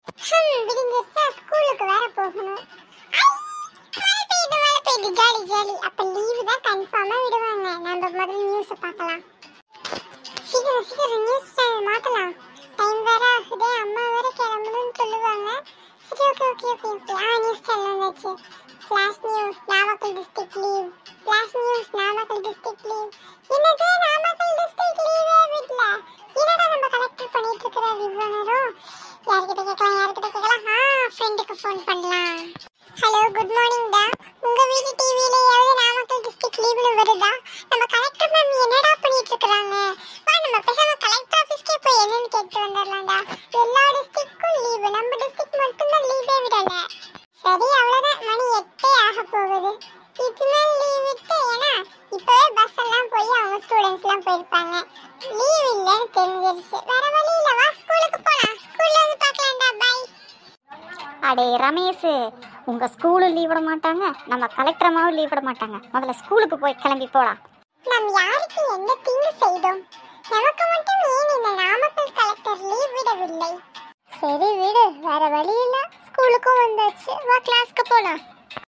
ஹம், விடிஞ்சிருச்சா ஸ்கூலுக்கு வேற போகணும் ஐ, மழை பெய்யுது மழை பெய்யுது ஜாலி ஜாலி அப்ப லீவு தான் கன்ஃபார்மா விடுவாங்க நம்ம முதல்ல நியூஸ் பார்க்கலாம் சீக்கிரம் சீக்கிரம் நியூஸ் சேனல் மாத்தலாம் டைம் வேற ஆகுது அம்மா வேற கிளம்பணும்னு சொல்லுவாங்க சரி ஓகே ஓகே ஓகே ஓகே ஆ நியூஸ் சேனல் வந்தாச்சு flash news Namakkal district leave flash news Namakkal district leave என்னது நாமக்கல் டிஸ்ட்ரிக்ட் லீவே விடல என்னடா நம்ம கலெக்டர் பண்ணிட்டு இருக்கிறாரு இவ்வளோ நேரம் யார்கிட்ட கேட்கலாம் யார்கிட்ட கேட்கலாம் ஆ ஃப்ரெண்டுக்கு ஃபோன் பண்ணலாம் ஹலோ குட் மார்னிங் டா உங்க வீட்டு டிவிலயாவது நாமக்கல் டிஸ்ட்ரிக்ட் லீவ்னு வருதா நம்ம கலெக்டர் மேம் என்னடா பண்ணிட்டு இருக்காங்க வா நம்ம பேசாம கலெக்டர் ஆபீஸ்க்கே போய் என்னன்னு கேட்டு வந்துடலாம்டா எல்லா டிஸ்ட்ரிக்ட்க்கும் லீவு நம்ம டிஸ்ட்ரிக்ட் மட்டும் தான் லீவே விடல சரி அவ்வளவுதான் மணி எட்டே ஆக போகுது இதுமே லீவ் விட்டு ஏன்னா இப்பவே பஸ் எல்லாம் போய் அவங்க ஸ்டூடெண்ட்ஸ் எல்லாம் போயிருப்பாங்க லீவ் இல்லைன்னு தெரிஞ்சிருச்சு வேற வழி இல்ல வா ஸ்கூலுக்கு போலாம் ஸ்கூல்ல வந்து பார்க்கலாம்டா பை அடே ரமேஷ் உங்க ஸ்கூலும் லீவ் விட மாட்டாங்க நம்ம கலெக்டர் அம்மாவும் லீவ் விட மாட்டாங்க முதல்ல ஸ்கூலுக்கு போய் கிளம்பி போலாம் நாம் யாருக்கு என்ன தீங்கு செய்தோம் நமக்கு மட்டும் ஏன் இந்த நாமக்கல் கலெக்டர் லீவ் விடவில்லை சரி விடு வேற வழி இல்ல ஸ்கூலுக்கும் வந்தாச்சு வா கிளாஸ்க்கு போலாம்